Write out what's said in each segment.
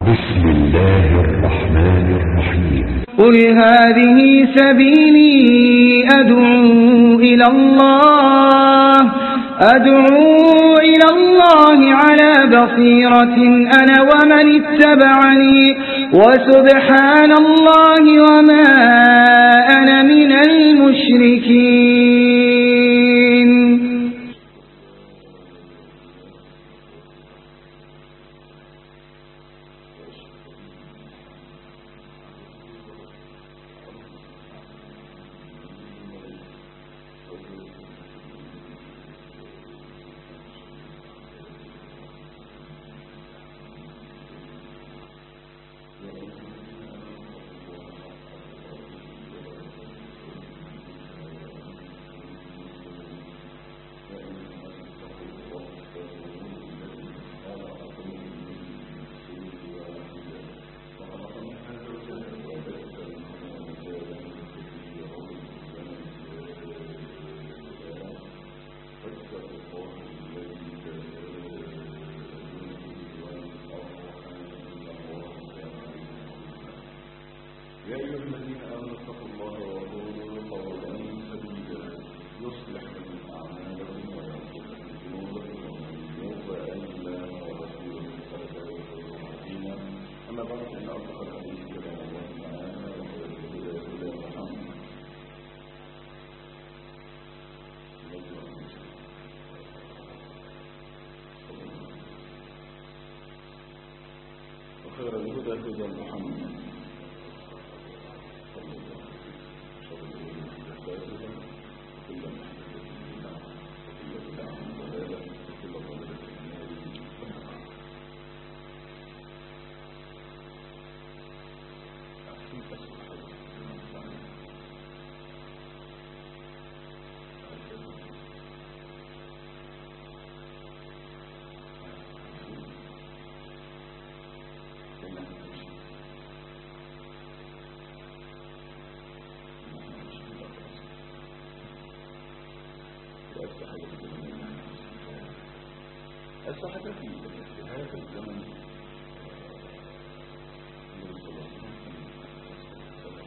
بسم الله الرحمن الرحيم قل هذه سبيلي أدعو إلى الله أدعو إلى الله على بصيرة أنا ومن اتبعني وسبحان الله وما أنا من المشركين يا أيها الذين آمنوا اتقوا الله وقولوا قولا سديدا يصلح لكم أعمالكم ويغفر لكم ذنوبكم ومن يطع الله ورسوله فقد فاز فوزا عظيما أما بعد فإن أصدق الحديث كلام الله تعالى وخير الهدى هدى محمد وخير الهدى هدى محمد الصحة في هذا الزمن النبي صلى الله عليه وسلم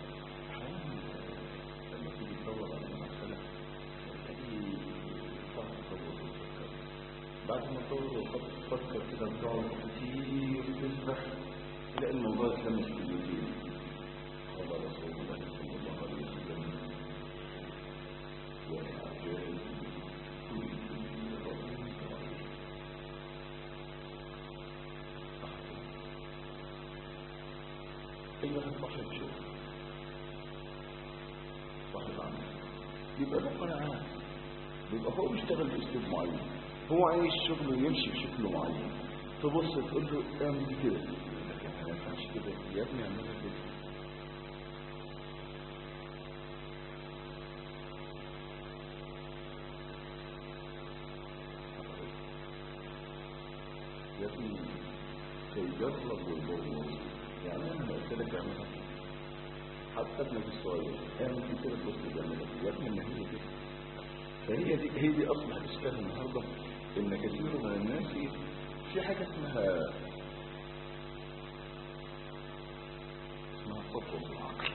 لما تيجي تدور على المسألة تلاقي صعب تدور وتفكر بعد ما تدور وتفكر كده بتقعد كتير تسبح تلاقي الموضوع اتلمس في اليدين قال رسول الله صلى الله عليه وسلم وأعجائي أيها صاحب شغل صاحب عمل يبقى له قناعات بيبقى هو بيشتغل بأسلوب معين هو عايش شغله يمشي بشكل معين تبص تقول له اعمل كده لكن ما ينفعش كده يا ابني اعملها كده يا ابني سيجرب ويجرب يعني انا قلت لك اعملها حتى ابنك الصغير اعمل في كده بص بيعملها يا ابني ما هي كده فهي دي هي دي اصبح اشكال النهارده ان كثير من الناس في حاجه اسمها اسمها سطوة العقل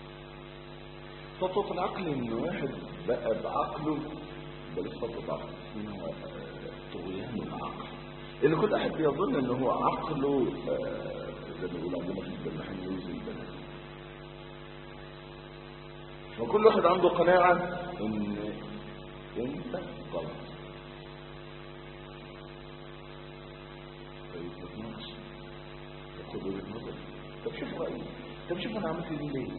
سطوة العقل ان واحد بقى بعقله بل سطوة عقل اسمها طغيان العقل اللي كل واحد بيظن ان هو عقله آه زي ما بيقول عندنا في الجماحين يوزن البلد وكل واحد عنده قناعة ان انت غلط طيب ما تناقش تاخد وجهة نظر طب شوف رأيي طب شوف انا عملت دي ليه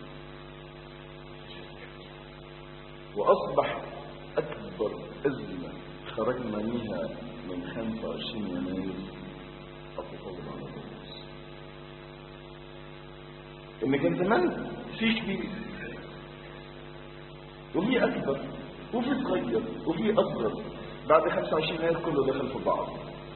واصبح اكبر ازمة خرجنا منها من 25 يناير التطور على الرئيس ان كان زمان في كبير وفي اكبر وفي صغير وفي اصغر بعد 25 يناير كله دخل في بعض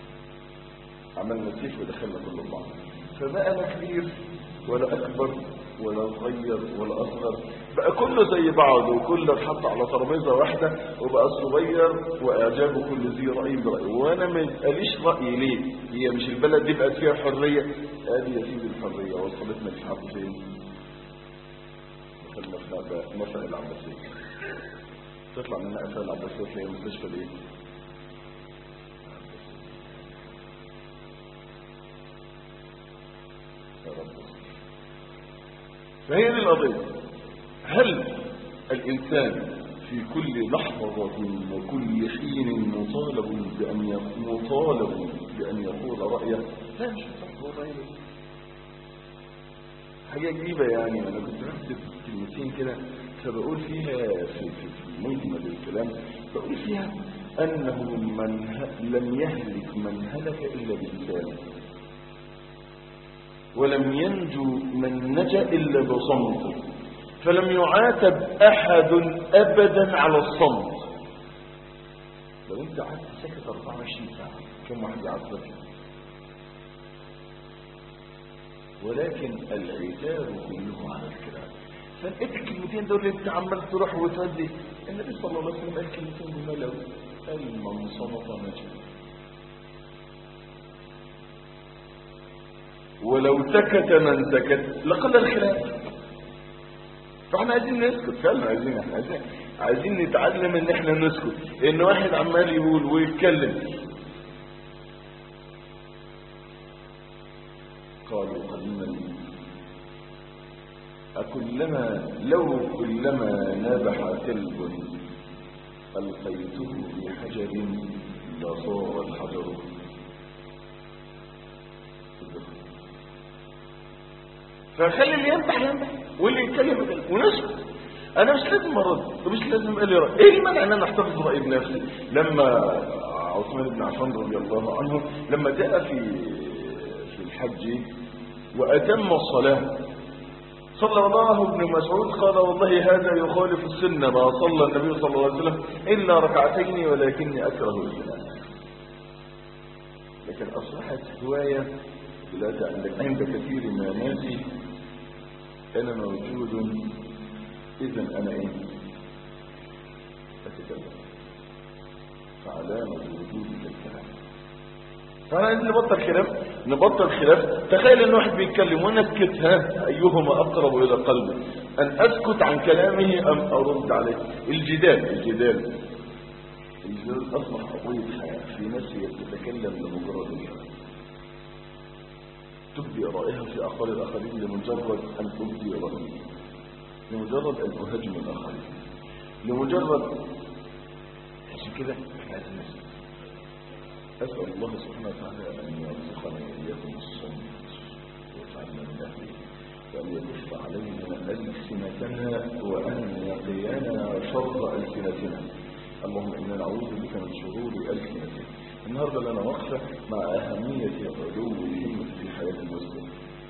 عملنا سيف ودخلنا كله في بعض فبقى لا كبير ولا اكبر ولا صغير ولا اصغر بقى كله زي بعض وكله اتحط على ترابيزه واحده وبقى صغير واعجاب كل ذي راي براي وانا ما يبقاليش راي ليه هي مش البلد دي بقت فيها حريه ادي يا سيدي الحريه وصلتنا لحد فين دخلنا في نفق- نفق العباسيه تطلع من نفق العباسيه تلاقي مستشفى الايه يا رب فهي دي القضية هل الإنسان في كل لحظة وكل حين مطالب بأن يق- مطالب بأن يقول رأيه لا مش هتقول رأيه حاجة جديدة يعني أنا كنت بكتب كلمتين كده فبقول فيها في, في, في مجمل الكلام بقول فيها أنه من ه- لم يهلك من هلك إلا بلسانه ولم ينجو من نجا إلا بصمته فلم يعاتب أحد أبدا على الصمت لو أنت قعدت ساكت 24 ساعة كم واحد يعاتبك ولكن العتاب كله على الكلام فانت الكلمتين دول اللي انت عمال تروح وتودي النبي صلى الله عليه وسلم قال كلمتين جمال قوي قال من صمت نجا ولو سكت من سكت لقل الخلاف فاحنا عايزين نسكت فعلا عايزين احنا عايزين عايزين نتعلم ان احنا نسكت ان واحد عمال يقول ويتكلم قالوا قديما أكلما لو كلما نبح كلب ألقيته في حجر لصار الحجر فخلي اللي ينبح ينبح واللي يتكلم يتكلم ونسكت انا مش لازم ارد ومش لازم اقول لي راي ايه المانع ان انا احتفظ برايي بنفسي لما عثمان بن عفان رضي الله عنه لما جاء في في الحج واتم الصلاه صلى الله ابن مسعود قال والله هذا يخالف السنه ما صلى النبي صلى الله عليه وسلم الا ركعتين ولكني اكره السنه لكن اصبحت هوايه دلوقتي عندك عند كثير من الناس انا موجود اذا انا ايه اتكلم فعلامه وجودك الكلام فانا عايزين نبطل خلاف نبطل خلاف تخيل ان واحد بيتكلم وانا اسكت ها ايهما اقرب الى قلبي ان اسكت عن كلامه ام ارد عليه الجدال الجدال الجدال اصبح قضيه حياه في ناس هي بتتكلم لمجرد الكلام تبدي رأيها في أقوال الآخرين لمجرد أن تبدي رأيها لمجرد أن تهاجم الآخرين لمجرد عشان كده احنا عايزين نسأل أسأل الله سبحانه وتعالى أن يرزقنا وإياكم الصمت ويجعلنا من أهله وأن يكف علينا ألسنتنا وأن يقينا شر ألسنتنا اللهم إنا نعوذ بك من شرور ألسنتنا النهاردة لنا وقفة مع أهمية علو الهمة في حياة المسلم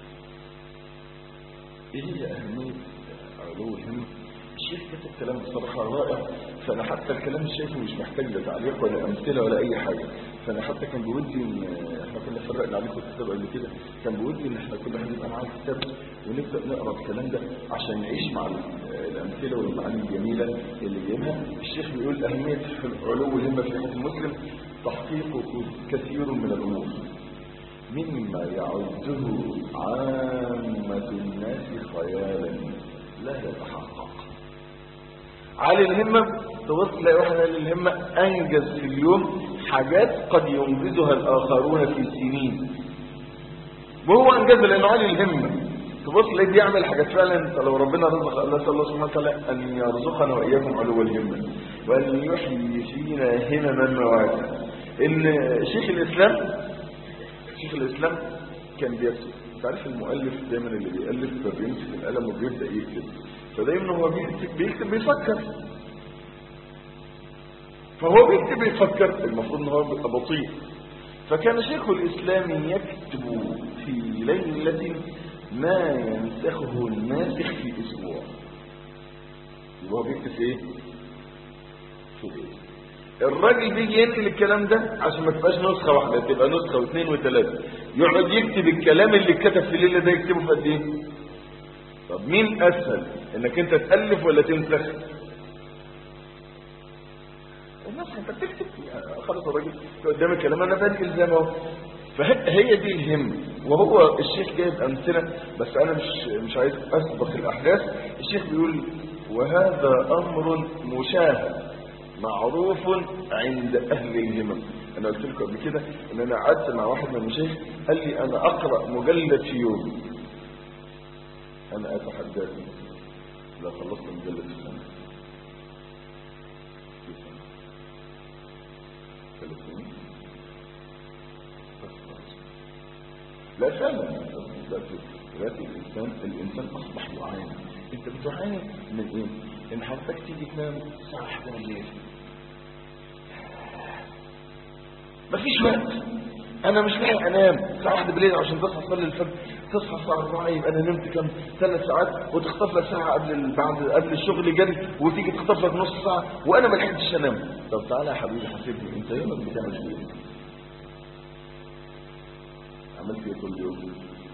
إيه هي أهمية علو الهمة الشيخ كتب كلام بصراحة رائع فأنا حتى الكلام شايفه مش محتاج لا تعليق ولا أمثلة ولا أي حاجة فأنا حتى كان بودي إن إحنا كنا فرقنا عليكم الكتاب قبل كده كان بودي إن إحنا كل واحد يبقى معاه كتاب ونبدأ نقرأ الكلام ده عشان نعيش مع الأمثلة والمعاني الجميلة اللي جايبها الشيخ بيقول أهمية علو الهمة في حياة المسلم تحقيق كثير من الأمور مما يعده عامة الناس خيالا لا يتحقق علي الهمة تبص تلاقي واحد علي الهمة أنجز في اليوم حاجات قد ينجزها الآخرون في سنين وهو أنجز لأنه علي الهمة تبص تلاقيه بيعمل حاجات فعلا لو ربنا رزق الله صلى الله سبحانه وتعالى أن يرزقنا وإياكم علو الهمة وأن يحيي فينا همما مواتا إن شيخ الإسلام شيخ الإسلام كان بيكتب انت عارف المؤلف دايما اللي بيألف فبيمسك القلم وبيبدأ يكتب فدايما هو بيكتب بيكتب بيفكر فهو بيكتب بيفكر المفروض ان هو بيبقى بطيء فكان شيخ الإسلام يكتب في ليلة ما ينسخه الناسخ في أسبوع يبقى هو بيكتب في ايه؟ في ايه؟ الراجل بيجي ينقل الكلام ده عشان ما تبقاش نسخة واحدة تبقى نسخة واثنين وثلاثة يقعد يكتب الكلام اللي اتكتب في الليلة ده يكتبه في قد ايه طب مين اسهل انك انت تالف ولا تنسخ النسخ انت بتكتب يعني خلاص الراجل قدام الكلام انا بنقل زي ما هو فهي دي الهمه وهو الشيخ جايب امثله بس انا مش مش عايز اسبق الاحداث الشيخ بيقول وهذا امر مشاهد معروف عند اهل الهمم انا قلت لكم قبل كده ان انا قعدت مع واحد من المشايخ قال لي انا اقرا مجلد في يوم انا اتحداكم لو خلصت مجلد في سنه في سنه ثلاث سنين بس خلاص. لا فعلا دلوقتي دلوقتي الانسان الانسان اصبح يعاني انت بتعاني من ايه؟ ان حضرتك تيجي تنام الساعه 1 بالليل مفيش وقت انا مش لاقي انام الساعه 1 بالليل عشان تصحى تصلي الفجر تصحى الساعه 4 يبقى انا نمت كام ثلاث ساعات وتخطف لك ساعه قبل ال- بعد قبل الشغل جري وتيجي تخطف لك نص ساعه وانا ما لحقتش انام طب تعالى يا حبيبي حاسبني انت يومك بتعمل فيه ايه؟ عملت ايه كل يوم؟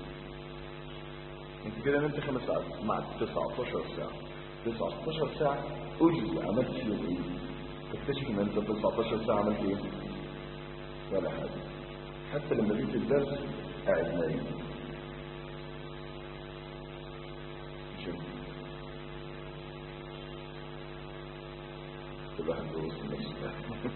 انت كده نمت خمس ساعات مع 19 ساعه 19 ساعه اجري عملت فيهم ايه؟ تكتشف ان انت 19 ساعه عملت ايه؟ ولا حاجه حتى لما جيت الدرس قاعد نايم مش انت. الواحد بيوصل نفسه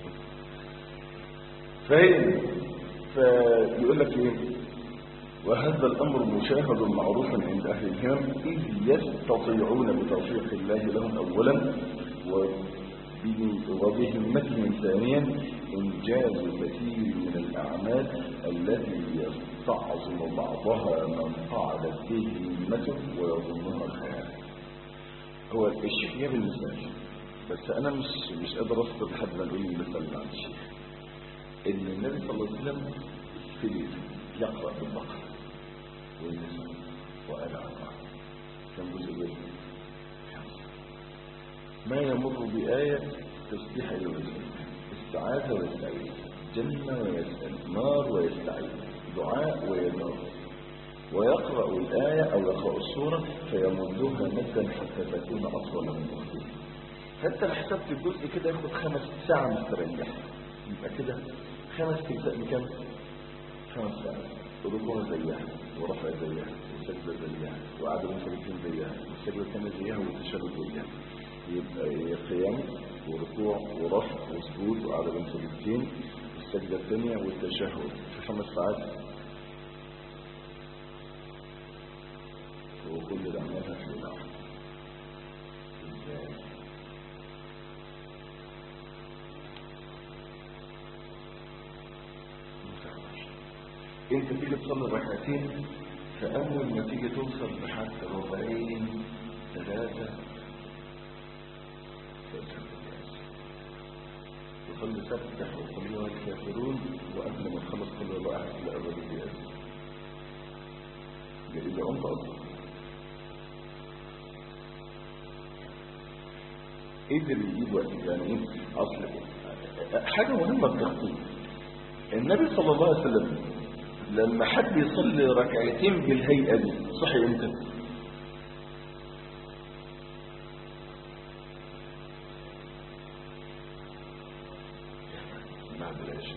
فهي فيقول لك ايه وهذا الامر مشاهد معروف عند اهل الهمم اذ يستطيعون بتوفيق الله لهم اولا وب- وبهمتهم ثانيا انجاز كثير من الاعمال التي يستعظم بعضها من قعدت به همته ويظنها خيال هو الشيخ جاب المثال بس انا مش مش قادر اصبر لحد ما اقول المثال عن الشيخ ان النبي صلى الله عليه وسلم في ليل يقرا بالبقره والنساء وآل عمران كم جزء جزء خمسة ما يمر بآية تسبيح ويسلم استعاذ ويستعيذ جنة ويسأل نار ويستعيذ دعاء ويدعو ويقرأ الآية أو يقرأ السورة فيمدها مدا حتى تكون أطول من أختها حتى لو حسبت الجزء كده ياخد خمس ساعة مستريح يبقى كده خمس أجزاء بكام؟ خمس ساعات ركوع زيها ورفع زيها وسجدة زيها وقعدة منفردين زيها والسجدة الثانية زيها والتشهد زيها يبقى قيام وركوع ورفع وسجود وقعدة منفردين والسجدة الثانية والتشهد في خمس ساعات وكل ده عملها في ليلة واحدة ازاي؟ متعرفش. انت تيجي تصلي ركعتين فاول ما تيجي توصل لحد ربعين ثلاثة تذهب الناس تصلي سبح وقل ايها الكافرون وقبل ما تخلص قل الله احد الى ابد القياس ده اذا قمت اصلا قدر يجيب وقت يعني ايه اصل حاجه مهمه التخطيط النبي صلى الله عليه وسلم لما حد يصلي ركعتين بالهيئه دي صحي امتى بعد العشاء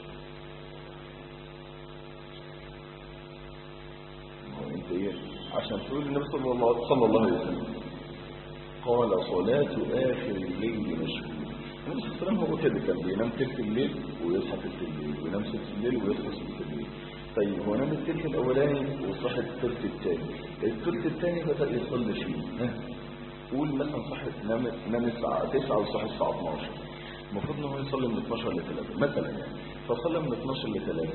ما هو انت ايه عشان تقول النبي صلى الله صلى الله عليه وسلم قال صلاة آخر الليل مشهور النبي صلى الله عليه وسلم هو كده كان بينام تلت الليل ويصحى تلت الليل وينام ست الليل ويصحى ست الليل طيب هو نام التلت الأولاني وصحى التلت الثاني التلت الثاني بدأ يصلي فيه ها قول مثلا صحى نام نام الساعة 9 وصحى الساعة 12 المفروض ان هو يصلي من 12 ل 3 مثلا يعني فصلى من 12 ل 3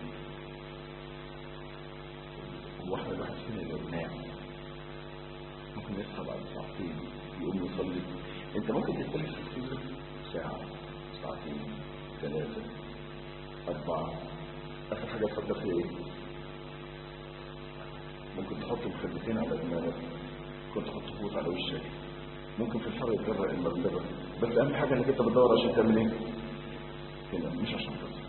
واحد واحد فينا يبقى نايم ممكن يصحى بعد ساعتين يقوم يصلي انت ممكن تستلف في الفجر ساعة ساعتين ثلاثة أربعة آخر حاجة تصدق فيها ايه؟ ممكن تحط مخدتين على دماغك ممكن تحط فوت على وشك ممكن في الحر يتجرأ المرتبة بس أهم حاجة إنك أنت بتدور عشان تعمل إيه؟ هنا مش عشان تصل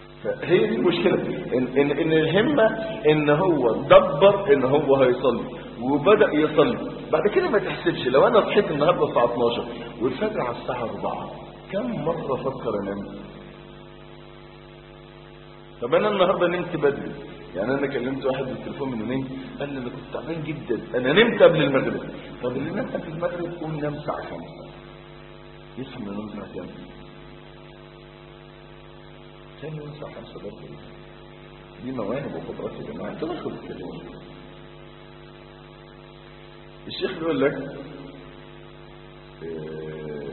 فهي دي المشكلة إن, إن, إن الهمة إن هو دبر إن هو هيصلي وبدا يصلي بعد كده ما تحسبش لو انا صحيت النهارده الساعه 12 والفجر على الساعه 4 كم مره فكر انام طب انا النهارده نمت بدري يعني انا كلمت واحد بالتليفون من يومين قال لي انا كنت تعبان جدا انا نمت قبل المغرب طب اللي نام قبل المغرب قوم نام الساعه 5 يصحى من النوم الساعه كام؟ ثاني يوم الساعه 5 برضه دي مواهب وقدرات يا جماعه تدخل الكلام الشيخ بيقول لك آه،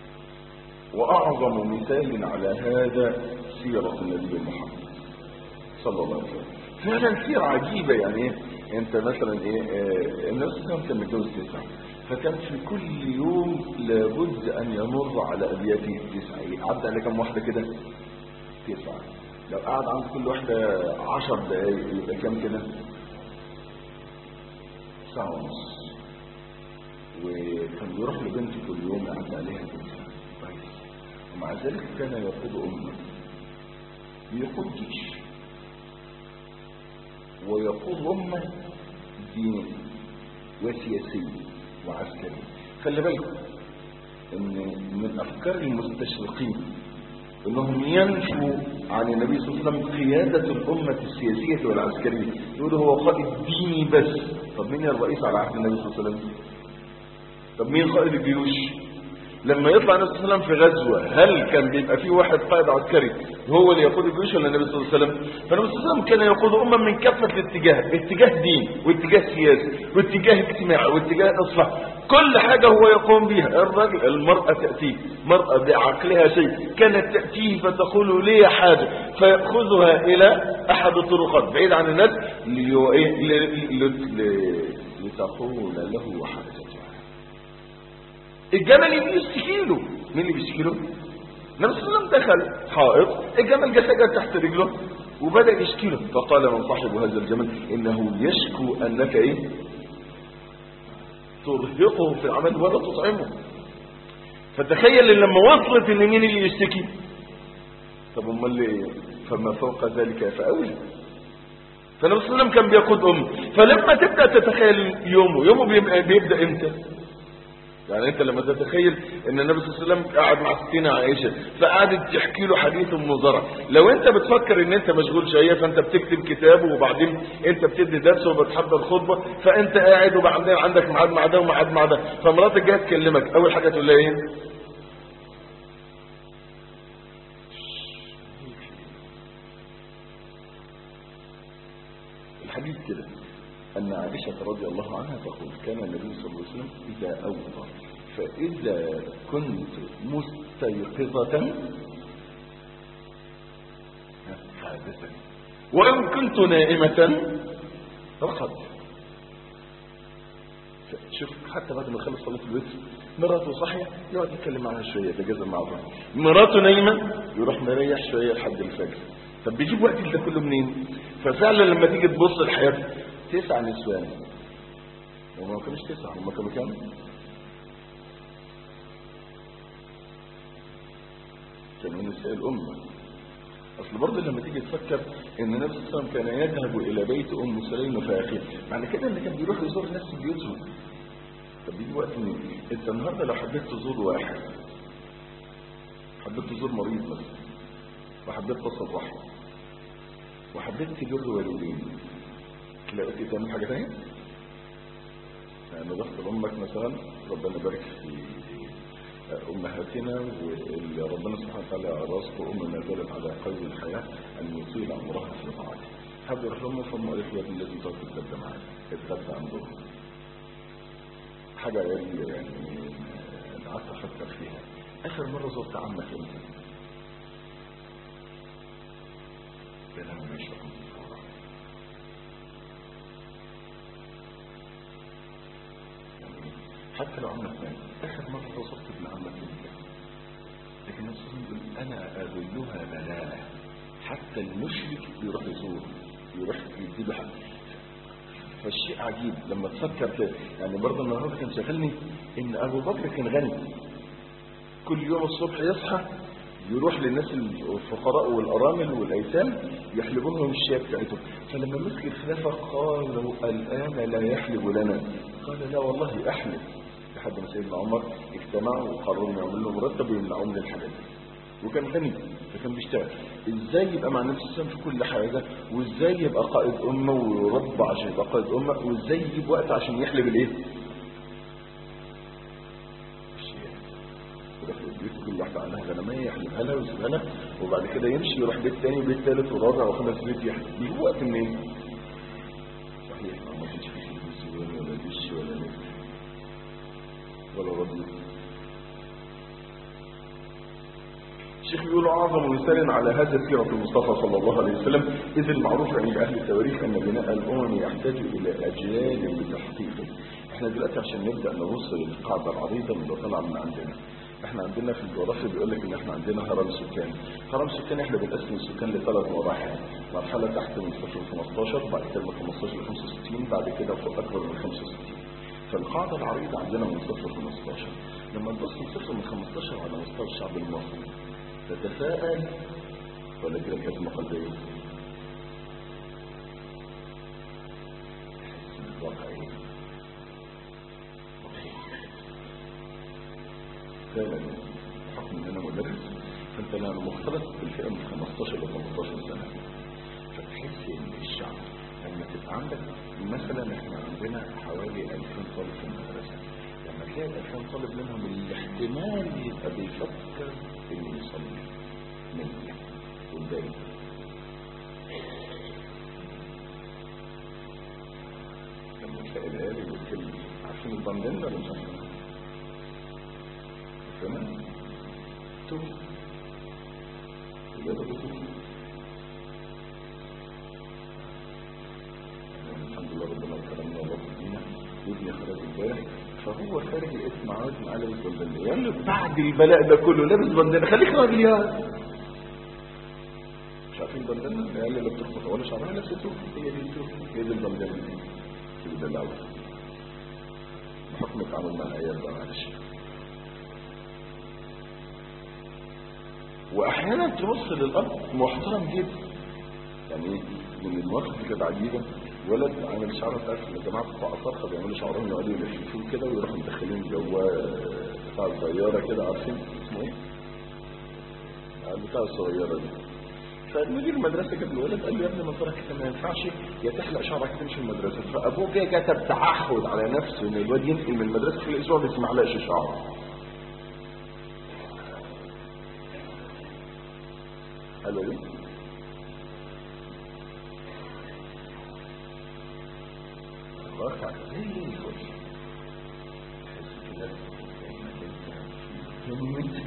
واعظم مثال على هذا سيره النبي محمد صلى الله عليه وسلم فعلا سيره عجيبه يعني ايه انت مثلا ايه آه، النبي صلى الله عليه وسلم كان متجوز تسعه فكان في كل يوم لابد ان يمر على ابياته التسعه إيه؟ عدى على كم واحده كده تسعه لو قعد عند كل واحده عشر دقايق يبقى كام كده ساعه ونص وكان بيروح لبنته كل يوم يعدي عليها تسعه كويس ومع ذلك كان يقود امه يقود جيش ويقود امه دين وسياسي وعسكري خلي بالكم ان من افكار المستشرقين انهم ينفوا عن النبي صلى الله عليه وسلم قيادة الامة السياسية والعسكرية يقولوا هو قائد ديني بس طب مين الرئيس على عهد النبي صلى الله عليه وسلم طب مين قائد الجيوش لما يطلع النبي صلى الله عليه وسلم في غزوة هل كان بيبقى في واحد قائد عسكري هو اللي يقود الجيوش ولا النبي صلى الله عليه وسلم فالنبي صلى الله عليه وسلم كان يقود أمة من كافة الاتجاه اتجاه دين واتجاه سياسي واتجاه اجتماعي واتجاه إصلاح كل حاجة هو يقوم بها الرجل المرأة تأتيه مرأة بعقلها شيء كانت تأتيه فتقول لي حاجة فيأخذها إلى أحد الطرقات بعيد عن الناس ليو- إيه؟ ل- ل- ل- لتقول له حاجتها الجمل اللي بيشتكي له مين اللي بيشتكي له النبي صلى الله عليه وسلم دخل حائط الجمل جه سجد تحت رجله وبدا يشكي له فقال من صاحب هذا الجمل انه يشكو انك ايه ترهقه في العمل ولا تطعمه فتخيل إن لما وصلت ان مين اللي يشتكي طب امال ليه فما فوق ذلك فاولى فالنبي صلى الله عليه وسلم كان بيقود امه فلما تبدا تتخيل يومه يومه بيبقى بيبدا امتى يعني انت لما تتخيل ان النبي صلى الله عليه وسلم قاعد مع ستنا عائشه فقعدت تحكي له حديث ام زرع لو انت بتفكر ان انت مشغول شويه فانت بتكتب كتاب وبعدين انت بتدي درس وبتحضر خطبه فانت قاعد وبعدين عندك ميعاد مع ده وميعاد مع ده فمراتك جايه تكلمك اول حاجه تقول لها ايه الحديث كده أن عائشة رضي الله عنها تقول كان النبي صلى الله عليه وسلم إذا أوضى فإذا كنت مستيقظة حادثة وإن كنت نائمة رقد شوف حتى بعد ما خلص صلاة الوتر مراته صاحية يقعد يتكلم معاها شوية يتجاذب معها مراته نايمة يروح مريح شوية لحد الفجر طب بيجيب وقت ده كله منين ففعلا لما تيجي تبص لحياته تسع نسوان وما كانوش تسعة هم كانوا كام كانوا نساء الأمة أصل برضه لما تيجي تفكر إن النبي صلى الله عليه وسلم كان يذهب إلى بيت أم سليم فأخيه معنى كده إن كان بيروح يزور الناس في بيوتهم طب بيجي وقت منين أنت النهارده لو حبيت تزور واحد حبيت تزور مريض مثلا وحبيت تصل رحم وحبيت تجر والدين تلاقي تعمل حاجة تانية يعني ضغط أمك مثلا ربنا يبارك في أمهاتنا واللي ربنا سبحانه وتعالى رزق أم ما زالت على قيد الحياة أن يطيل عمرها في طاعته حد يروح لهم فهم قالت له لازم تقعد تتغدى معاك تتغدى عندهم حاجة يعني يعني قعدت أفكر فيها آخر مرة زرت عمك إمتى؟ كلام مش حتى لو عمك مات اخر مره وصلت ابن عمك امتى لكن النبي صلى الله عليه وسلم يقول انا اذلها بلاء حتى المشرك يروح يزور يروح يديله حق فالشيء عجيب لما تفكر كده يعني برضه النهارده كان شغلني ان ابو بكر كان غني كل يوم الصبح يصحى يروح للناس الفقراء والارامل والايتام يحلبوا لهم الشياه بتاعتهم فلما مسك الخلافه قالوا الان لا يحلب لنا قال لا والله احلب لحد ما سيدنا عمر اجتمعوا وقرروا يعملوا له مرتب ويمنعوه من الحاجات دي وكان غني فكان بيشتغل ازاي يبقى مع نفس السلام في كل حاجه وازاي يبقى قائد امه ويربى عشان يبقى قائد امه وازاي يجيب وقت عشان يحلب الايه الشياه يروح البيت كل واحده عندها غنميه يحلبها لها ويسيبها لها وبعد كده يمشي يروح بيت تاني وبيت تالت ورابع وخمس بيت يحلب يجيب وقت منين؟ صحيح ما كانش فيه تلفزيون ولا دش ولا نت ولا راديو الشيخ بيقول اعظم مثال على هذا سيره المصطفى صلى الله عليه وسلم اذ المعروف عند اهل التواريخ ان بناء الامم يحتاج الى اجيال لتحقيقه احنا دلوقتي عشان نبدا نبص للقاعده العريضه اللي طالعه من عندنا احنا عندنا في الجغرافيا بيقول لك ان احنا عندنا هرم سكاني هرم سكاني احنا بنقسم السكان لثلاث مراحل مرحله تحت من 0 ل 15 بعد كده من 15 ل 65 بعد كده فوق اكبر من 65 فالقاعده العريضه عندنا من 0 ل 15 لما تبص من 0 من 15 على مستوى الشعب المصري تتساءل ولا كده كلمه قلبيه الواقع ايه فعلا بحكم ان انا مدرس فانت انا مختلط بالفئه من 15 ل 18 سنه فتحس ان الشعب لما تبقى عندك مثلا احنا عندنا حوالي 2000 طالب في المدرسه لما تلاقي 2000 طالب منهم الاحتمال يبقى بيفكر انه يصلي من قدام لما تلاقي العيال بيتكلم عارفين البندين ولا مش عارفين؟ تمام توب إجابة بسيطة الحمد لله ربنا كرمنا الله فينا وابني خرج امبارح فهو خارج لقيت معاد معاه لابس بندانه يقول له بعد البلاء ده كله لابس بندانه خليك راجل يا مش عارفين بندانه العيال اللي بتخبط ولا شعرها لابسته هي دي التوب هي دي البندانه دي كده ده الاول بحكم التعامل مع العيال بقى معلش واحيانا تبص للاب محترم جدا يعني ايه من المواقف اللي كانت عجيبه ولد عامل شعره بتاعت الجماعه بتوع اطرخه بيعملوا شعرهم يقعدوا يلففوه كده ويروحوا مدخلين جواه بتاع الصغيره كده عارفين اسمه ايه؟ بتاع الصغيره دي فمدير المدرسه جاب الولد قال له يا ابني منظرك كده ما ينفعش يا تحلق شعرك تمشي المدرسه فابوه جه كتب تعهد على نفسه ان الواد ينقل من المدرسه في الاسبوع بس ما يعلقش شعره حلو دي الواقع زي الفل تحس كده كأنك انت في همة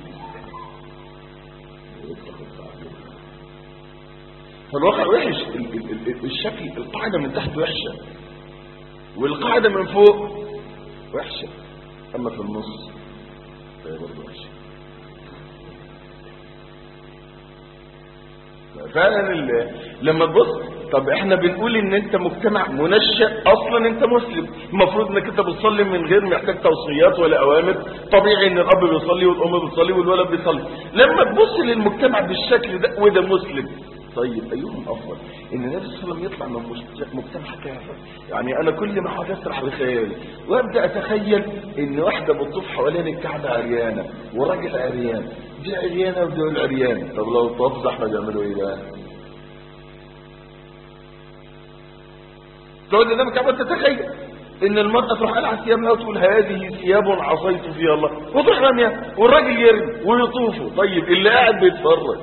ويتخذ بعدين فالواقع وحش ال- ال- ال- الشكل القاعدة من تحت وحشة والقاعدة من فوق وحشة أما في النص فهي برضه وحشة فعلا ال- لما تبص طب احنا بنقول ان انت مجتمع منشأ اصلا انت مسلم المفروض انك انت بتصلي من غير محتاج توصيات ولا اوامر طبيعي ان الاب بيصلي والام بتصلي والولد بيصلي لما تبص للمجتمع بالشكل ده وده مسلم طيب ايهم افضل ان النبي صلى الله عليه وسلم يطلع من مجت- مجتمع كافر يعني انا كل ما حاجه اسرح بخيالي وابدا اتخيل ان واحده بتطوف حوالين الكعبه عريانه وراجل عريان دي عريانه ودول عريان طب لو طاف زحمه بيعملوا ايه بقى تقعد قدام الكعبه تتخيل ان المرأة تروح قلعة ثيابها وتقول هذه ثياب عصيت فيها الله وتروح راميها والراجل يرمي ويطوفوا طيب اللي قاعد بيتفرج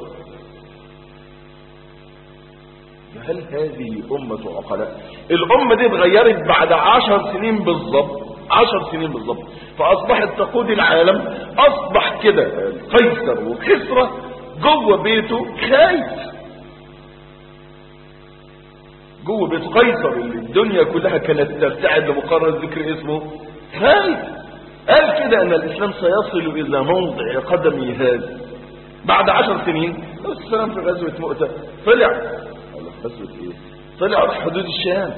هل هذه أمة عقلاء الأمة دي اتغيرت بعد عشر سنين بالظبط عشر سنين بالظبط فأصبحت تقود العالم أصبح كده قيصر وكسرى جوه بيته خايف جوه بيت قيصر اللي الدنيا كلها كانت ترتعد لمقرر ذكر اسمه خايف قال كده ان الاسلام سيصل الى موضع قدمي هذا بعد عشر سنين السلام في غزوة مؤتة طلع قال له غزوة ايه طلع راح حدود الشام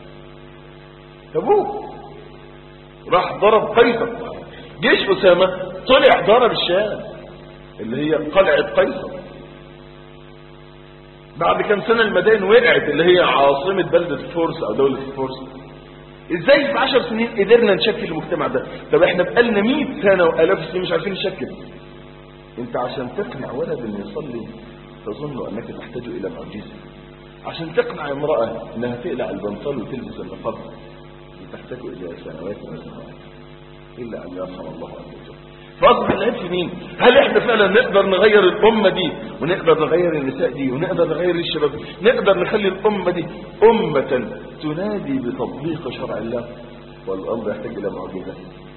تبوك راح ضرب قيصر جيش اسامة طلع ضرب الشام اللي هي قلعة قيصر بعد كم سنة المدائن وقعت اللي هي عاصمة بلدة فورس او دولة فورس ازاي في عشر سنين قدرنا نشكل المجتمع ده طب احنا بقالنا 100 سنة والاف سنين مش عارفين نشكل انت عشان تقنع ولد انه يصلي تظن انك تحتاج الى معجزة عشان تقنع امرأة انها تقلع البنطال وتلبس النقاب تحتاج الى سنوات وسنوات الا ان يرحم الله عز وجل فاصبح العيب في مين هل احنا فعلا نقدر نغير الامة دي ونقدر نغير النساء دي ونقدر نغير الشباب نقدر نخلي الامة دي امة تنادي بتطبيق شرع الله والامر يحتاج الى معجزة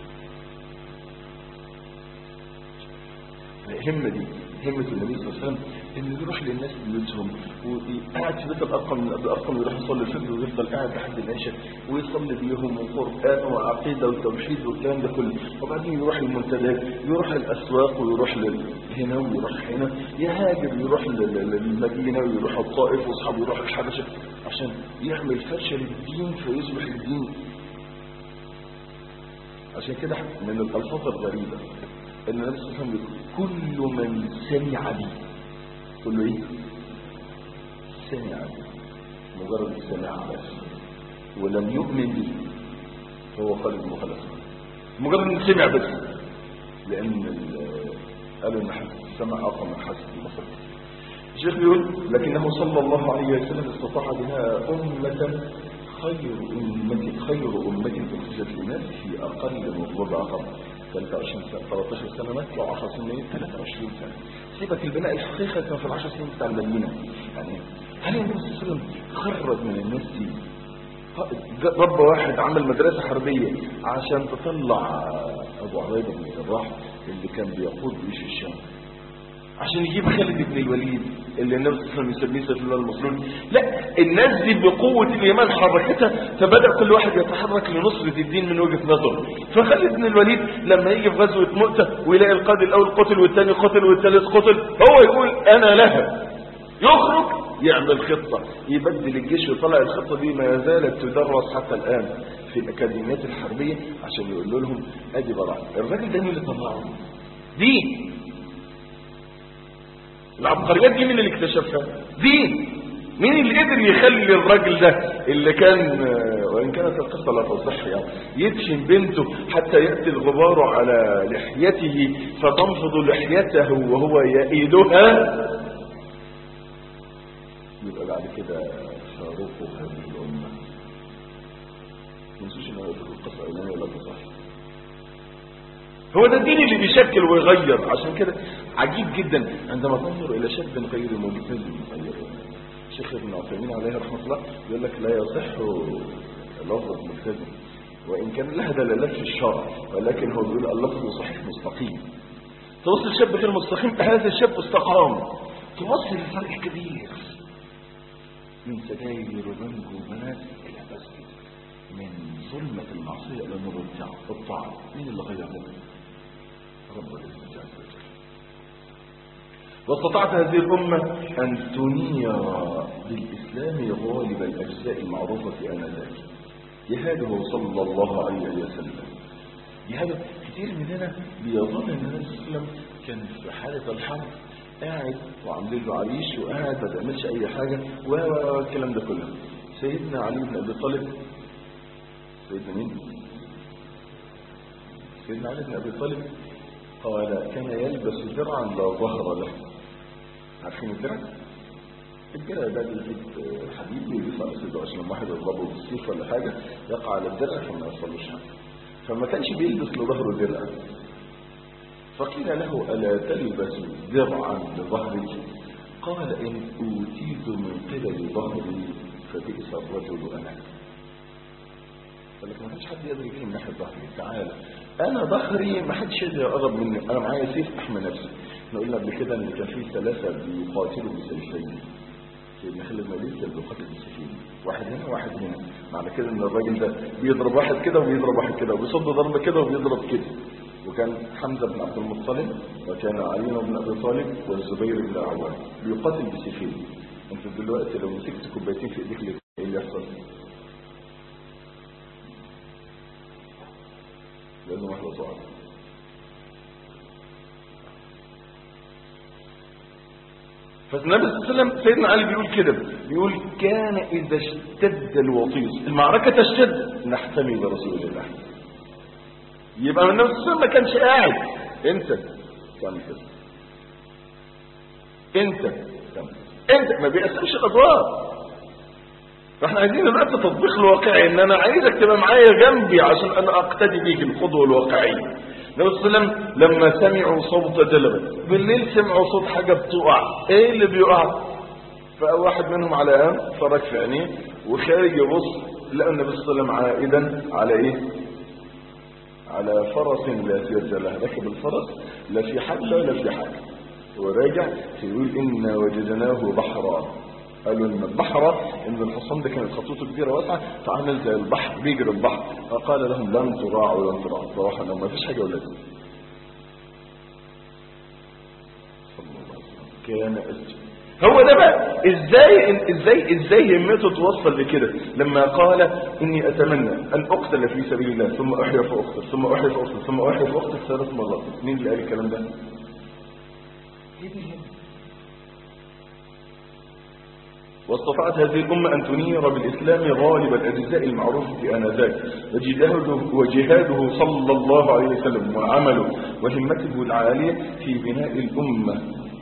الهمة دي همة النبي صلى الله عليه وسلم انه يروح للناس بيوتهم وقاعد في بيت الارقم من ابي الارقم يروح يصلي الفجر ويفضل قاعد لحد العشاء ويصلي بيهم وقران وعقيده وتوحيد والكلام ده كله وبعدين يروح المنتديات يروح الاسواق ويروح لل- هنا ويروح هنا يهاجر يروح لل- للمدينه ويروح الطائف واصحابه يروح الحبشه عشان يعمل فرشه للدين فيصبح الدين عشان كده من الالفاظ الغريبه ان النبي صلى الله عليه وسلم يقول كل من سمع بي كل ايه سمع بي مجرد السماع بس ولم يؤمن بي فهو خالد مخلص مجرد ان سمع بس لان ال- قالوا ان حاسة السمع اقوى من حاسة البصر الشيخ بيقول لكنه صلى الله عليه وسلم استطاع بها أمة خير أمة خير أمة أخرجت للناس في أقل من ربع قرن 23 سنة 13 سنة مكة و10 سنين 23 سنة سيبك البناء الحقيقي كان في العشر سنين بتاع المدينة يعني هل النبي صلى الله عليه وسلم خرج من الناس دي رب واحد عمل مدرسة حربية عشان تطلع أبو عبيدة بن الجراح اللي كان بيقود جيش الشام عشان يجيب خالد بن الوليد اللي النبي صلى الله عليه وسلم يسميه سيف الله المسلول لا الناس دي بقوة الإيمان حركتها فبدأ كل واحد يتحرك لنصرة الدين من وجهة نظره فخالد بن الوليد لما يجي في غزوة مؤتة ويلاقي القائد الأول قتل والثاني قتل والثالث قتل هو يقول أنا لها يخرج يعمل خطة يبدل الجيش ويطلع الخطة دي ما زالت تدرس حتى الآن في الأكاديميات الحربية عشان يقول لهم أدي براءة الراجل ده مين اللي طلعه دين العبقريات دي مين اللي اكتشفها دين مين اللي قدر يخلي الراجل ده اللي كان آه، وان كانت القصه لا تصح يعني يدفن بنته حتى ياتي الغبار على لحيته فتنفض لحيته وهو يئيدها يبقى بعد كده فاروق هذه الامه ما تنسوش ان هو يقول القصه ايمانيه لا تصح هو ده الدين اللي بيشكل ويغير عشان كده عجيب جدا عندما تنظر الى شاب غير ملتزم غير الشيخ ابن عثيمين عليه رحمه الله يقول لك لا يصح لفظ ملتزم وان كان لها دلالات في الشرع ولكن هو بيقول اللفظ صحيح مستقيم تبص الشاب غير مستقيم هذا الشاب استقام تبص للفرق كبير من سجاير وبنج وبنات الى مسجد من ظلمة المعصية إلى نور الطاعة الطاعة مين اللي غير ده؟ رب العزة عز وجل واستطاعت هذه الأمة أن تنير بالإسلام غالب الأجزاء المعروفة آنذاك جهاده صلى الله عليه وسلم جهاد كتير مننا بيظن ان النبي صلى الله عليه وسلم كان في حالة الحرب قاعد وعاملين له عريش وقاعد ما بيعملش اي حاجة و و- والكلام ده كله سيدنا علي بن ابي طالب سيدنا مين؟ سيدنا علي بن ابي طالب قال كان يلبس درعا لا ظهر له عارفين الدرع؟ الدرع ده بيجيب حديد ويلبسه على صدره عشان لما واحد يضربه بالسيف ولا حاجه يقع على الدرع فما يحصلوش حاجه فما كانش بيلبس لظهره درع فقيل له ألا تلبس درعا لظهرك قال إن أوتيت من قبل ظهري فبئس الرجل أنا قال لك ما كانش حد يقدر يجي من ناحية ظهري تعالى أنا ظهري ما حدش يقدر يقرب مني أنا معايا سيف أحمي نفسي احنا قلنا قبل كده إن كان في ثلاثة بيقاتلوا بسيفين سيدنا خالد بن الوليد كان بيقاتل بسيفين واحد هنا واحد هنا معنى كده ان الراجل ده بيضرب واحد كده وبيضرب واحد كده وبيصد ضربه كده وبيضرب كده وكان حمزه بن عبد المطلب وكان علي بن ابي طالب والزبير بن العوام بيقاتل بسيفين انت دلوقتي لو مسكت كوبايتين في ايديك ايه اللي يحصل؟ لازم واحده تقع فالنبي صلى الله عليه وسلم سيدنا علي بيقول كده بيقول كان اذا اشتد الوطيس المعركه تشتد نحتمي برسول الله يبقى النبي صلى الله عليه وسلم ما كانش قاعد انت تعمل كده انت تعمل كده. انت ما بيقسمش الادوار فاحنا عايزين دلوقتي تطبيق الواقعي ان انا عايزك تبقى معايا جنبي عشان انا اقتدي بيك القدوه الواقعيه النبي صلى الله عليه وسلم لما سمعوا صوت دلبة بالليل سمعوا صوت حاجه بتقع ايه اللي بيقع فواحد منهم على قام فرج في عينيه وخارج يبص لقى النبي صلى الله عليه وسلم عائدا على ايه على فرس لا سير له ركب الفرس لا في حبل ولا في حاجه وراجع يقول إنا وجدناه بحرا قالوا ان البحر ان الحصان ده كانت خطوته كبيره واسعه فعمل زي البحر بيجري البحر فقال لهم لن تراعوا لن تراعوا صراحه لو ما فيش حاجه ولا دي. صلى الله عليه وسلم كان أسجد. هو ده بقى ازاي ازاي ازاي همته توصل لكده لما قال اني اتمنى ان اقتل في سبيل الله ثم احيا فاقتل ثم احيا فاقتل ثم احيا فاقتل ثلاث مرات مين اللي قال الكلام ده؟ واستطاعت هذه الأمة أن تنير بالإسلام غالب الأجزاء المعروفة آنذاك وجهاده, وجهاده صلى الله عليه وسلم وعمله وهمته العالية في بناء الأمة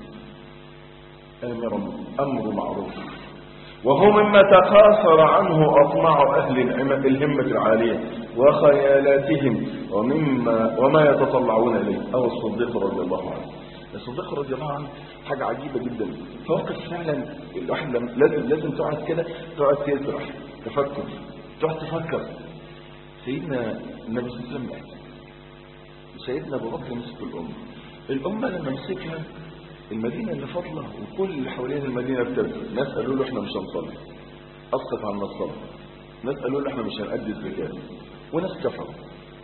أمر, أمر معروف وهو مما تقاصر عنه أطماع أهل العم- الهمة العالية وخيالاتهم ومما وما يتطلعون إليه أو الصديق رضي الله عنه الصديق رضي الله عنه حاجة عجيبة جدا فوقف فعلا الواحد لم- لازم لازم تقعد كده تقعد تسرح تفكر تقعد تفكر سيدنا النبي صلى الله عليه وسلم مات وسيدنا ابو بكر مسك الامه الامه لما مسكها المدينه اللي فاضله وكل اللي حوالين المدينه ابتدوا ناس قالوا له احنا مش هنصلي اسقط عنا الصلاه ناس قالوا له احنا مش هنأدي الزكاه وناس كفروا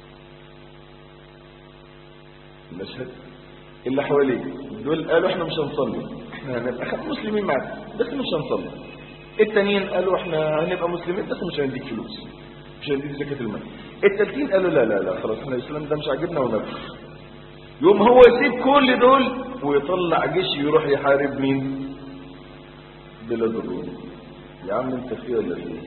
المشهد اللي حواليك دول قالوا احنا مش هنصلي احنا هنبقى خ- مسلمين معاك بس مش هنصلي التانيين قالوا احنا هنبقى مسلمين بس مش هنديك فلوس مش هنديك زكاة المال التالتين قالوا لا لا لا خلاص احنا الاسلام ده مش عاجبنا ونكفر يوم هو يسيب كل دول ويطلع جيش يروح يحارب مين بلاد الروم يا عم انت فيه ولا فيه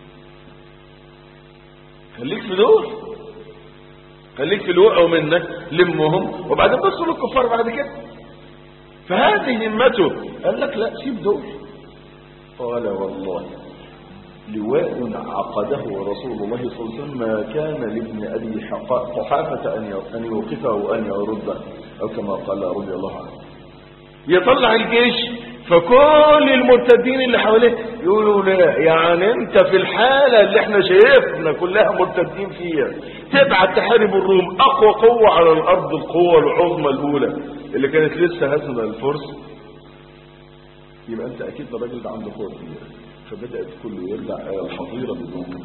خليك في دول خليك في اللي وقعوا منك لمهم وبعدين بصوا للكفار بعد كده فهذه همته قال لك لا سيب دول قال والله لواء عقده رسول الله صلى الله عليه وسلم ما كان لابن ابي حقا- قحافه ان ي- ان يوقفه وان يرده او كما قال رضي الله عنه يطلع الجيش فكل المرتدين اللي حواليه يقولوا لا يعني انت في الحالة اللي احنا شايفنا كلها مرتدين فيها تبعت تحارب الروم اقوى قوة على الارض القوة العظمى الاولى اللي كانت لسه هزمة الفرس يبقى انت اكيد الراجل ده عنده قوة كبيرة فبدأت كله يرجع الى الحظيرة بالموقف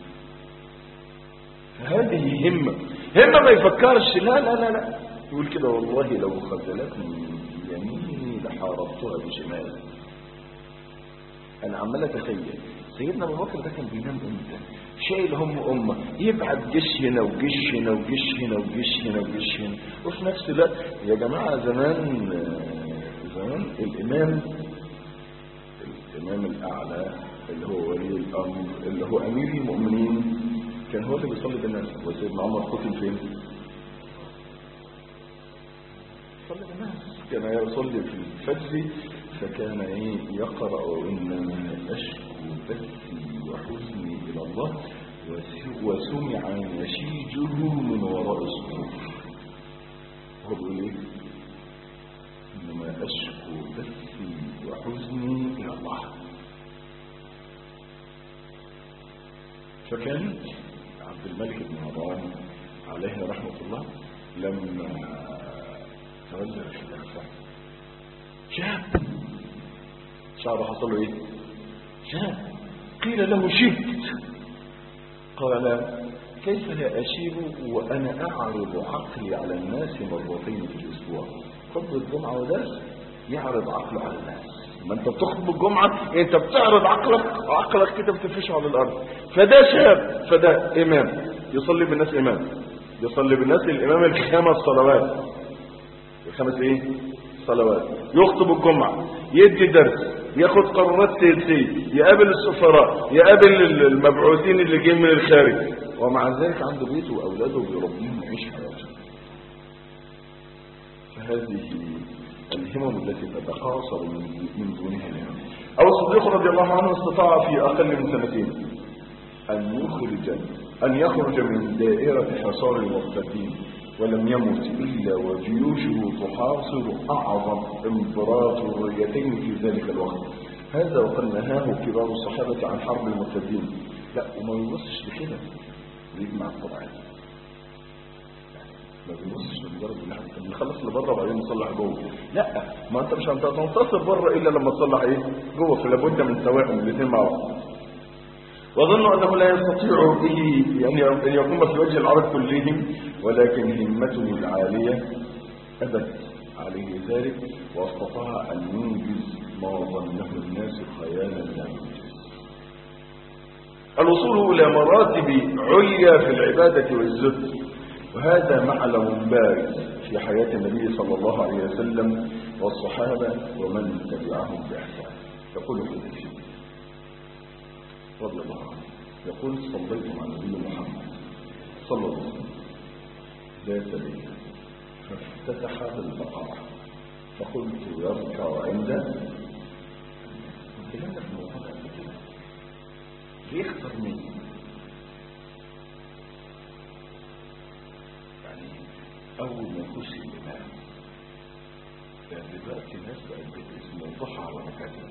هذه همة همة ما يفكرش لا لا لا لا يقول كده والله لو خذلتني يميني لحاربتها بشمالي انا عمال اتخيل سيدنا ابو بكر ده كان بينام امتى شايل هم امه يبعت جيش هنا وجيش هنا وجيش هنا وجيش هنا وجيش هنا وفي نفس الوقت يا جماعه زمان زمان الامام الامام الاعلى اللي هو ولي الامر اللي هو امير المؤمنين كان هو اللي بيصلي بالناس وسيدنا عمر قتل فين صلى بالناس كان يصلي في الفجر فكان ايه يقرا انما اشكو بثي وحزني الى الله وس- وسمع نشيجه من وراء الصدور هو بيقول ايه انما اشكو بثي وحزني الى الله فكان عبد الملك بن مروان عليه رحمه الله لما تولى الخلافه شاب شعره حصل له ايه شاب قيل له شبت قال كيف لا أشيب وأنا أعرض عقلي على الناس مرتين في الأسبوع خطبة الجمعة ودرس يعرض عقله على الناس ما انت بتخطب الجمعة انت بتعرض عقلك عقلك كده بتفرشه على الأرض فده شاب فده إمام يصلي بالناس إمام يصلي بالناس الإمام الخمس صلوات الخمس إيه الصلوات يخطب الجمعة يدي درس ياخد قرارات سياسية يقابل السفراء يقابل المبعوثين اللي جايين من الخارج ومع ذلك عنده بيته وأولاده وبيربيهم ويعيش حياته فهذه الهمم التي تتقاصر من من دونها الهمم أو الصديق رضي الله عنه استطاع في أقل من سنتين أن يخرج أن يخرج من دائرة حصار المرتدين ولم يمت إلا وجيوشه تحاصر أعظم إمبراطوريتين في ذلك الوقت هذا وقد نهاه كبار الصحابة عن حرب المرتدين لا وما يبصش لكده ويجمع الطبعات ما بيبصش لمجرد ان احنا بنخلص لبره وبعدين نصلح جوه لا ما انت مش هتنتصر بره الا لما تصلح ايه جوه فلا بد من توائم الاثنين مع بعض وظنوا أنه لا يستطيع به يعني أن يقوم في وجه العرب كلهم ولكن همته العالية أبت عليه ذلك واستطاع أن ينجز ما ظنه الناس خيالا لا ينجز الوصول إلى مراتب عليا في العبادة والزهد وهذا معلم بارز في حياة النبي صلى الله عليه وسلم والصحابة ومن تبعهم بإحسان يقول القدسي رضي الله عنه يقول صليت مع النبي محمد صلى الله عليه وسلم ذات ليلة فافتتح بالبقرة فقلت يركع عند الكلام ده في الموضوع ده قبل كده ليه اختار مين؟ يعني أول ما يخش الإمام يعني دلوقتي الناس بقت باسم الضحى على مكانه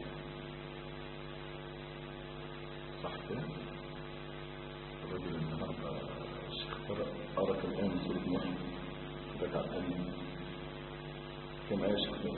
صح كده الرجل النهارده الشيخ فرق قرا كم ايه من سوره محمد ركع ثانيه كم ايه الشيخ فرق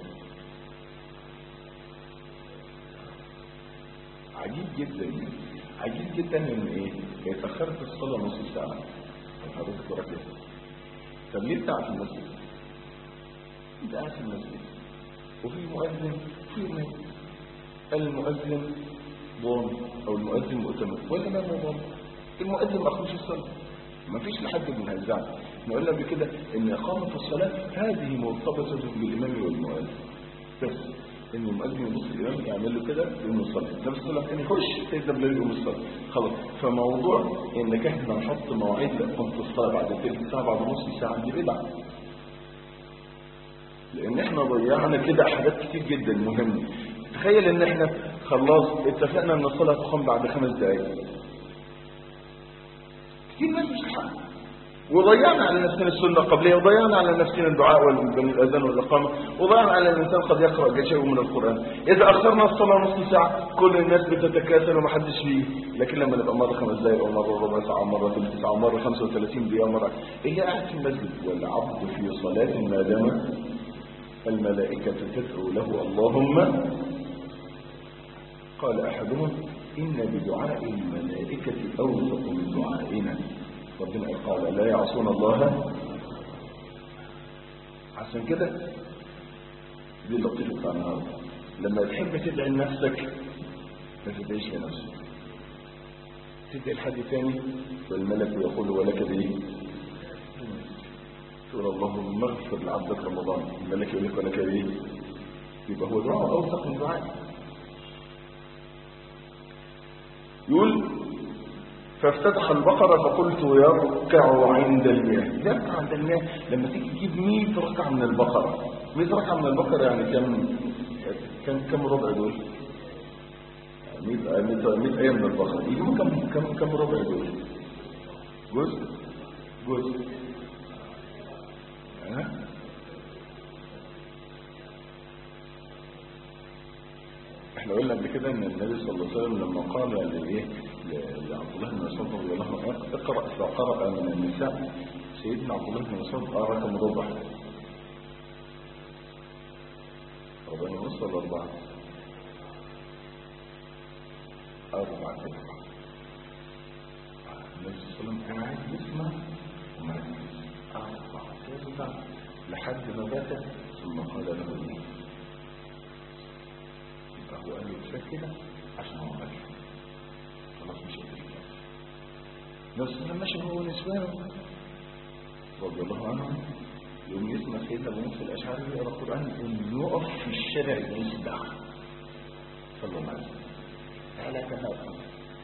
عجيب جدا عجيب جدا ان ايه اتاخرت الصلاه نص ساعه طب حضرتك وراك ايه طب ليه انت قاعد في المسجد انت قاعد في المسجد وفي مؤذن في امام المؤذن ضام او المؤذن مؤتمر ولا ما هو ضام المؤذن ما اخرج الصلاه ما فيش لحد من هزعل احنا قلنا قبل كده ان اقامه الصلاه هذه مرتبطه بالامام والمؤذن بس ان المؤذن يبص الامام يعمل له كده يقوم يصلي نفس الصلاه الثاني يخش تهدى بالليل يقوم يصلي خلاص فموضوع انك احنا نحط مواعيد لاقامه الصلاه بعد ثلث ساعه بعد نص ساعه دي بدعه لان احنا ضيعنا كده حاجات كتير جدا مهمه تخيل ان احنا خلاص اتفقنا ان الصلاه تقام بعد خمس دقائق كتير ناس مش هتحقق وضيعنا على نفسنا السنه القبليه وضيعنا على نفسنا الدعاء والاذان والاقامه وضيعنا على الانسان قد يقرا شيء من القران اذا اخرنا الصلاه نص ساعه كل الناس بتتكاسل ومحدش فيه لكن لما نبقى مره خمس دقائق او مره ربع ساعه مره ثلث ساعه مره 35 دقيقه مره اللي قاعد في المسجد والعبد في صلاه ما دام الملائكه تدعو له اللهم قال أحدهم إن بدعاء الملائكة أوثق من دعائنا ربنا قال لا يعصون الله عشان كده دي اللطيفة بتاع النهارده لما تحب تدعي لنفسك ما تدعيش لنفسك تدعي لحد تاني والملك يقول ولك بايه تقول اللهم اغفر لعبدك رمضان الملك يقول لك ولك بايه يبقى هو دعاء اوثق من دعائك يقول فافتتح البقرة فقلت يركع عند المياه يركع عند المياه لما تيجي تجيب 100 ركعة من البقرة 100 ركعة من البقرة يعني كم كم كم ربع دول 100 100 آية من البقرة يجيبوا كم كم كم ربع دول جزء جزء ها احنا قلنا قبل كده ان النبي صلى الله عليه وسلم لما قال لايه لعبد الله بن مسعود رضي الله عنه اقرا فقرا من النساء سيدنا عبد الله بن مسعود قال رقم ربع ربع ونص ولا اربعه؟ اربعه كده النبي صلى الله عليه وسلم قاعد يسمع ومركز اربعه كده لحد ما بات ثم قال له ايه فهو قال له كفايه كده عشان هو ماشي خلاص مش قادر بس لما ماشي هو نسوانه رضي الله عنهم يوم يسمع سيدنا ابو موسى الاشعري يقرا القران يقوم يقف في الشارع يسبح صلى الله عليه وسلم على كفاءه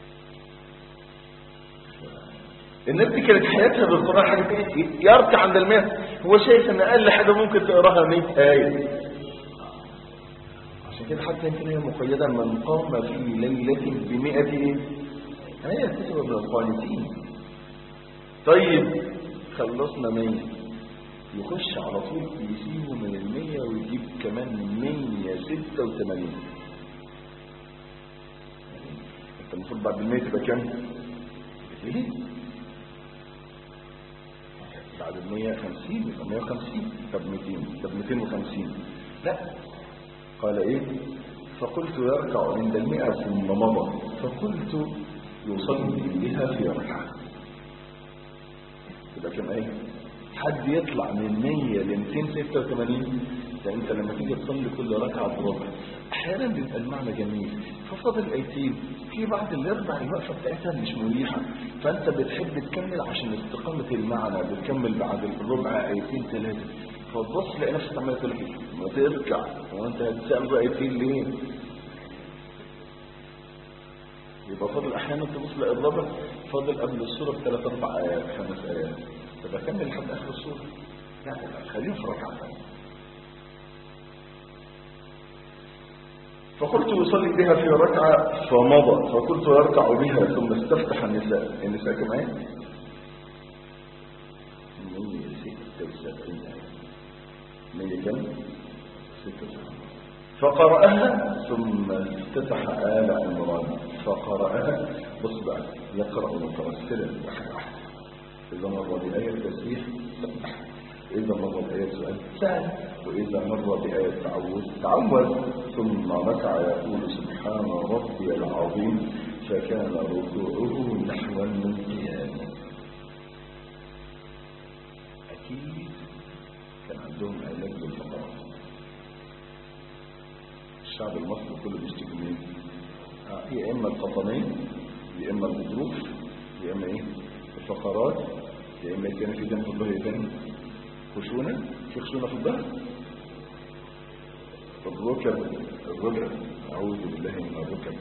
الناس دي كانت حياتها بالقران حاجه ايه يركع عند المئة هو شايف ان اقل حاجه ممكن تقراها 100 ايه عشان كده حتى يمكن هي مقيده من قام في ليله ب 100 ايه ايه كتب من القانتين طيب خلصنا 100 يخش على طول يسيبه من المية ويجيب كمان مية ستة وثمانين انت المفروض بعد المية تبقى كام؟ ايه؟ بعد المية خمسين يبقى مية وخمسين طب ميتين طب ميتين وخمسين لا قال ايه؟ فقلت يركع عند المئة ثم مضى فقلت يصلي بها في ركعة يبقى كم ايه؟ حد يطلع من 100 ل 286 ده انت لما تيجي تصلي كل ركعه بربع احيانا بيبقى المعنى جميل ففاضل ايتين في بعض الاربع الوقفه بتاعتها مش مريحه فانت بتحب تكمل عشان استقامه المعنى بتكمل بعد الربع ايتين ثلاثه فتبص تلاقي نفسك عمال تقول لك ما ترجع هو انت هتسال بقى ايتين ليه؟ يبقى فاضل احيانا تبص تلاقي الربع فاضل قبل السوره بثلاث اربع ايات خمس ايات طب اكمل لحد اخر السوره لا لا خلينا في ركعه ثانيه فقلت يصلي بها في ركعه فمضى فقلت يركع بها ثم استفتح النساء النساء كم ايه 176 100 كم 76 فقرأها ثم افتتح آل عمران فقرأها بص بقى يقرأ مترسلا واحد واحد إذا مر بآية تسبيح سبح إذا مر بآية سؤال سأل وإذا مر بآية تعوذ تعوذ ثم ركع يقول سبحان ربي العظيم فكان ركوعه نحو من قيامه أكيد كان عندهم علاج بالفقرات الشعب المصري كله بيشتكي من ايه؟ يا اما القطنين يا اما الغضروف يا اما ايه؟ الفقرات يا اما كان في جنب الظهر تاني خشونه في خشونه في الظهر الركب الركب اعوذ بالله من الركب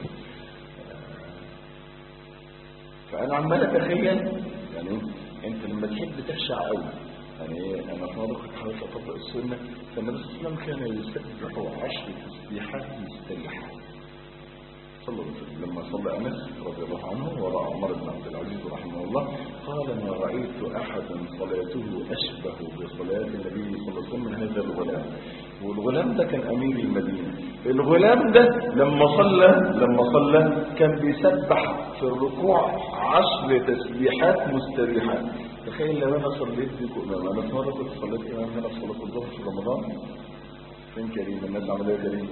فانا عمال اتخيل يعني انت لما تحب تخشع قوي يعني ايه انا في مره كنت حاولت اطبق السنه فالنبي صلى الله عليه وسلم كان يسبح عشر تسبيحات مستريحه صلى الله عليه وسلم لما صلى انس رضي الله عنه وراى عمر بن عبد العزيز رحمه الله قال ما رايت احدا صلاته اشبه بصلاه النبي صلى الله عليه وسلم من هذا الغلام والغلام ده كان امير المدينه الغلام ده لما صلى لما صلى كان بيسبح في الركوع عشر تسبيحات مستريحات تخيل لو انا صليت بكم انا في مره كنت صليت امام هنا في صلاه الظهر في رمضان فين كريم الناس عملوا ايه كريم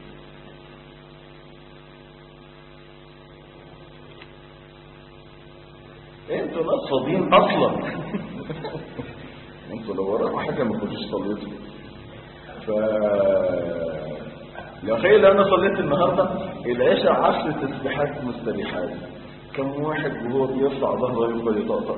انتوا ناس فاضيين اصلا انتوا لو وراكم حاجه ما كنتوش صليتوا ف تخيل لو انا صليت النهارده العشاء عشر تسبيحات مستريحات كم واحد وهو بيرفع ظهره يفضل يطقطق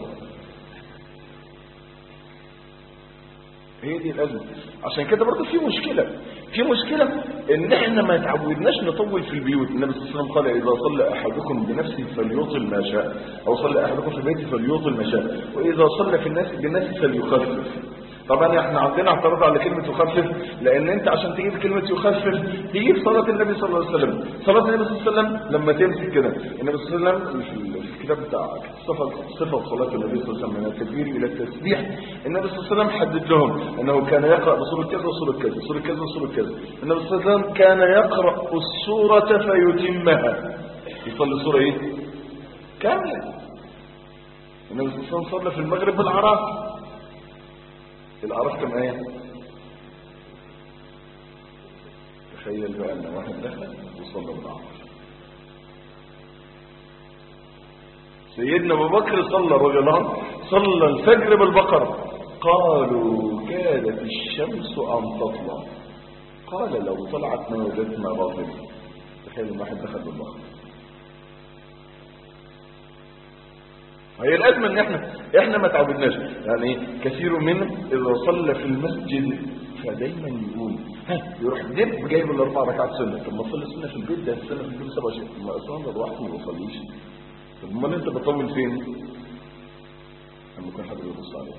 هي دي الأزمة عشان كده برضه في مشكلة في مشكلة ان احنا ما تعودناش نطول في البيوت النبي صلى الله عليه وسلم قال اذا صلى احدكم بنفسه فليطل ما شاء او صلى احدكم في بيته فليطل ما شاء واذا صلى في الناس بالناس فليخفف طبعا احنا عندنا اعتراض على كلمة يخفف لان انت عشان تجيب كلمة يخفف تجيب صلاة النبي صلى الله عليه وسلم صلاة النبي صلى الله عليه وسلم لما تمسك كده النبي صلى الله عليه وسلم في الكتاب بتاع صفة صفة صلاة النبي صلى الله عليه وسلم من التكبير الى التسبيح النبي صلى الله عليه وسلم حدد لهم انه كان يقرأ بسورة كذا وسورة كذا سورة كذا وسورة كذا النبي صلى الله عليه وسلم كان يقرأ السورة فيتمها يصلي سورة ايه كاملة النبي صلى الله عليه وسلم صلى في المغرب بالعراف الأعراف كم آية تخيل بقى أن واحد دخل وصلى بالأعراف سيدنا أبو بكر صلى رضي الله عنه صلى الفجر بالبقرة قالوا كادت الشمس أن تطلع قال لو طلعت ما وجدنا باطل تخيل أن واحد دخل بالبقرة هي الأزمة ان احنا احنا ما تعودناش يعني كثير منا اذا صلى في المسجد فدايما يقول ها يروح دب جايب الاربع ركعات سنه طب ما تصلي سنه في البيت ده السنه في البيت 27 ما اصلا لوحدي ما بصليش طب امال انت بتطول فين؟ لما يكون حد بيبص عليك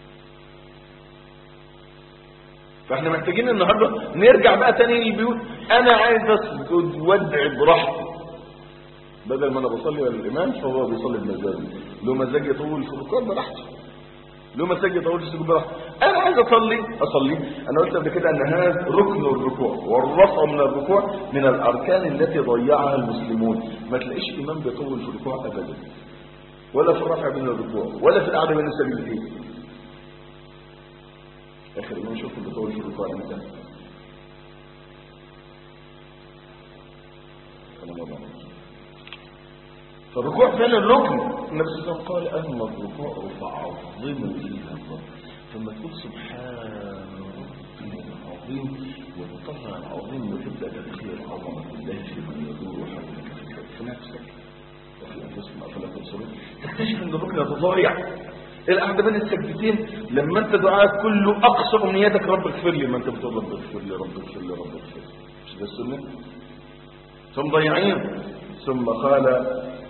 فاحنا محتاجين النهارده نرجع بقى تاني للبيوت انا عايز اسجد وادعي براحتي بدل ما انا بصلي ولا الامام فهو بيصلي بمزاجه له مزاج يطول في الركوع براحته له مزاج يطول في السجود براحته انا عايز اصلي اصلي انا قلت قبل كده ان هذا ركن الركوع والرفع من الركوع من الاركان التي ضيعها المسلمون ما تلاقيش امام بيطول في الركوع ابدا ولا في الرفع من الركوع ولا في القعده بين السجدتين اخر امام شفت بيطول في الركوع امتى كلام الله فالركوع فعلا ركن النبي صلى الله عليه وسلم قال اما الركوع فعظموا فيها الله ثم تقول سبحان ربي العظيم والطلع العظيم وتبدا تتخيل عظمه الله في من يدور حولك في- في نفسك وفي انفسكم افلا تبصرون تكتشف ان الركن يتضايع القعده بين السجدتين لما انت دعاءك كله اقصى امنياتك رب اغفر لي ما انت بتقول رب اغفر لي رب اغفر لي رب اغفر لي مش ده السنه ثم ضيعين ثم قال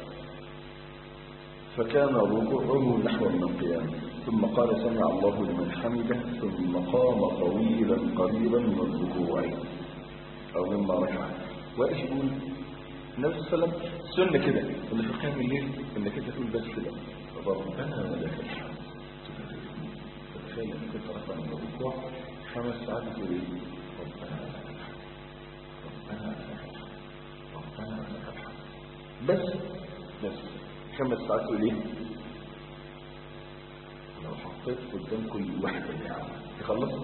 فكان ركوعه نحو من القيام ثم قال سمع الله لمن حمده ثم قام طويلا قريبا من الركوع او مما ركع وايش يقول النبي صلى الله عليه وسلم سنه كده ان في قيام الليل انك انت تقول بس كده ربنا لك الحمد تخيل انك انت رفع من الركوع خمس ساعات تقول ايه ربنا لك الحمد ربنا لك الحمد ربنا لك الحمد بس بس خمس ساعات تقول ايه لو حطيت قدام كل واحد يعني تخلص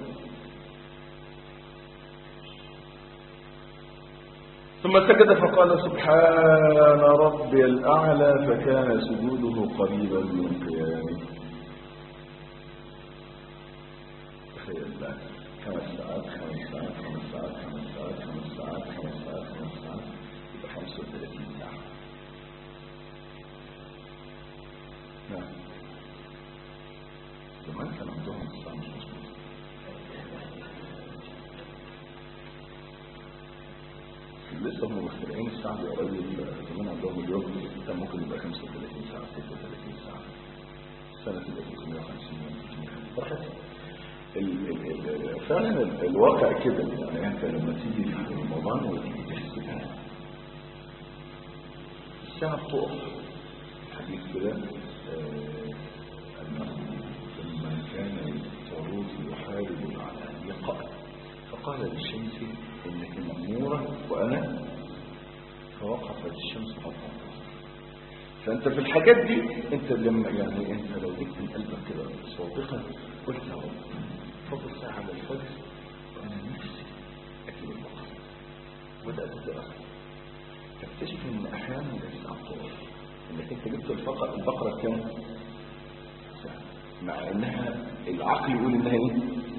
ثم سجد فقال سبحان ربي الأعلى فكان سجوده قريبا من قيامه تخيل بقى خمس ساعات خمس ساعات خمس ساعات خمس ساعات خمس ساعات خمس ساعات خمس ساعات يبقى 35 ساعة نعم زمان كان عندهم الساعة مش مظبوطة لسه هم مخترعين الساعة دي قريب زمان عندهم اليوم كان ممكن يبقى 35 ساعة 36 ساعة السنة تبقى 350 براحتك ال- ال- ال- فعلا ال- الواقع كده يعني انت لما تيجي في رمضان وتيجي تحسبها الساعة بتقف حديث كده آه، أنه لما كان طاروت يحارب على لقاء فقال للشمس إنك مأمورة وأنا فوقفت الشمس قطعا فأنت في الحاجات دي أنت لما يعني أنت لو جبت من قلبك كده صادقا قلت يا رب فضل ساعة على الفجر وأنا نفسي أجيب البقرة بدأت تتأخر تكتشف ان احيانا الساعه بتقف انك انت جبت الفقره البقره بكام ساعة. مع انها العقل يقول انها ايه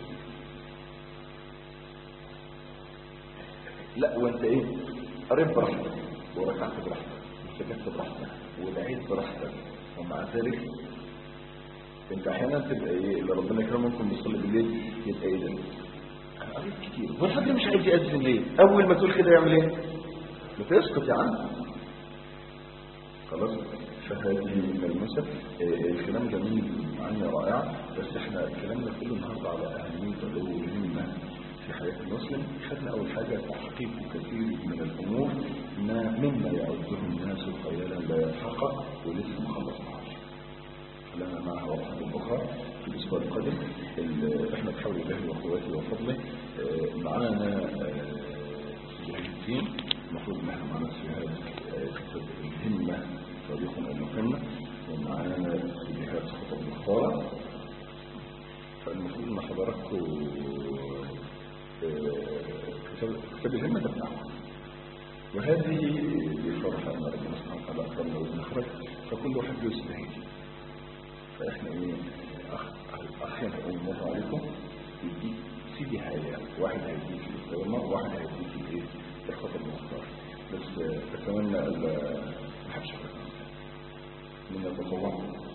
لا وانت ايه قريت براحتك وركعت براحتك وسجدت براحتك ودعيت براحتك ومع ذلك انت احيانا تبقى ايه اللي ربنا يكرمه ممكن يصلي بالليل يبقى ايه ده انا قريت كتير والحد مش عايز يأذن ليه اول ما تقول كده يعمل ايه بتسقط يا عم خلاص فهذه الملمسة آه، الكلام جميل معاني رائعة بس احنا الكلام ده كله النهارده على أهمية العلو الهمة في حياة المسلم خدنا أول حاجة تحقيق كثير من الأمور ما مما يعده الناس خيالا لا يتحقق ولسه مخلص معاش لنا معها وقفة أخرى في الأسبوع القادم ال- احنا بحول الله وقوته وفضله آه، معانا آه، سجلتين المفروض ان احنا معانا سجلات كتاب الهمة صديقنا المهمة ومعانا سجلات خطب مختارة فالمفروض ان حضراتكم آه، كتاب كتاب الهمة ده بتاعكم وهذه بفرحة ان ربنا سبحانه وتعالى اكرمنا وبنخرج فكل واحد يستهدي فاحنا ايه أخ- اخيرا اول مره عليكم يديك سيدي هاي واحد هيديك الاستغناء وواحد هيديك الايه الخطر المختار بس آه، اتمنى الا ما حدش يفرق من التطوع